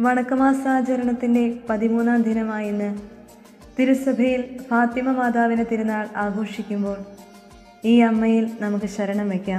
വണക്കമാസാചരണത്തിൻ്റെ പതിമൂന്നാം ദിനമായ ഇന്ന് തിരുസഭയിൽ ഫാത്തിമ മാതാവിന് തിരുനാൾ ആഘോഷിക്കുമ്പോൾ ഈ അമ്മയിൽ നമുക്ക് ശരണം വയ്ക്കാം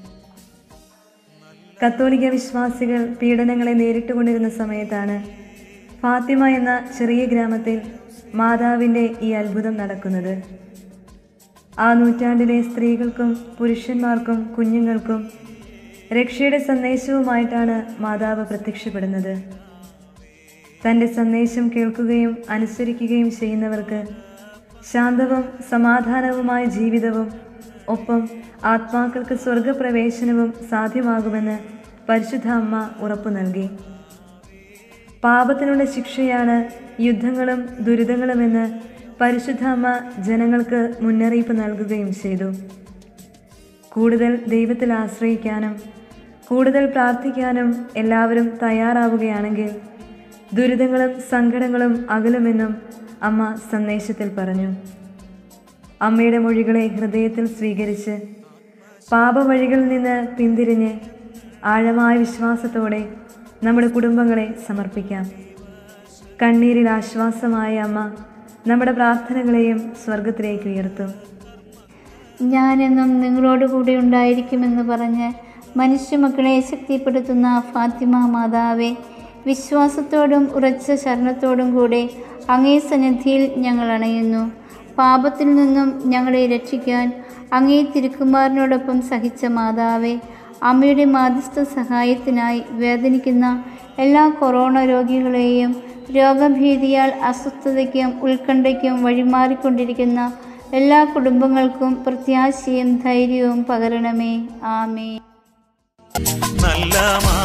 കത്തോലിക്ക വിശ്വാസികൾ പീഡനങ്ങളെ നേരിട്ടുകൊണ്ടിരുന്ന സമയത്താണ് ഫാത്തിമ എന്ന ചെറിയ ഗ്രാമത്തിൽ മാതാവിൻ്റെ ഈ അത്ഭുതം നടക്കുന്നത് ആ നൂറ്റാണ്ടിലെ സ്ത്രീകൾക്കും പുരുഷന്മാർക്കും കുഞ്ഞുങ്ങൾക്കും രക്ഷയുടെ സന്ദേശവുമായിട്ടാണ് മാതാവ് പ്രത്യക്ഷപ്പെടുന്നത് തൻ്റെ സന്ദേശം കേൾക്കുകയും അനുസരിക്കുകയും ചെയ്യുന്നവർക്ക് ശാന്തവും സമാധാനവുമായ ജീവിതവും ഒപ്പം ആത്മാക്കൾക്ക് സ്വർഗപ്രവേശനവും സാധ്യമാകുമെന്ന് പരിശുദ്ധ അമ്മ ഉറപ്പു നൽകി പാപത്തിനുള്ള ശിക്ഷയാണ് യുദ്ധങ്ങളും ദുരിതങ്ങളുമെന്ന് പരിശുദ്ധ അമ്മ ജനങ്ങൾക്ക് മുന്നറിയിപ്പ് നൽകുകയും ചെയ്തു കൂടുതൽ ദൈവത്തിൽ ആശ്രയിക്കാനും കൂടുതൽ പ്രാർത്ഥിക്കാനും എല്ലാവരും തയ്യാറാവുകയാണെങ്കിൽ ദുരിതങ്ങളും സങ്കടങ്ങളും അകലുമെന്നും അമ്മ സന്ദേശത്തിൽ പറഞ്ഞു അമ്മയുടെ മൊഴികളെ ഹൃദയത്തിൽ സ്വീകരിച്ച് പാപവഴികളിൽ നിന്ന് പിന്തിരിഞ്ഞ് ആഴമായ വിശ്വാസത്തോടെ നമ്മുടെ കുടുംബങ്ങളെ സമർപ്പിക്കാം കണ്ണീരിൽ ആശ്വാസമായ അമ്മ നമ്മുടെ പ്രാർത്ഥനകളെയും സ്വർഗത്തിലേക്ക് ഉയർത്തും ഞാനെന്നും നിങ്ങളോട് കൂടെ ഉണ്ടായിരിക്കുമെന്ന് പറഞ്ഞ് മനുഷ്യമക്കളെ ശക്തിപ്പെടുത്തുന്ന ഫാത്തിമ മാതാവെ വിശ്വാസത്തോടും ഉറച്ച ശരണത്തോടും കൂടെ അങ്ങേ സന്നിധിയിൽ ഞങ്ങൾ അണയുന്നു പാപത്തിൽ നിന്നും ഞങ്ങളെ രക്ഷിക്കാൻ അങ്ങേ തിരുക്കുമാരനോടൊപ്പം സഹിച്ച മാതാവെ അമ്മയുടെ മാധ്യസ്ഥ സഹായത്തിനായി വേദനിക്കുന്ന എല്ലാ കൊറോണ രോഗികളെയും രോഗഭീതിയാൽ അസ്വസ്ഥതയ്ക്കും ഉത്കണ്ഠയ്ക്കും വഴിമാറിക്കൊണ്ടിരിക്കുന്ന എല്ലാ കുടുംബങ്ങൾക്കും പ്രത്യാശയും ധൈര്യവും പകരണമേ ആമേ നല്ല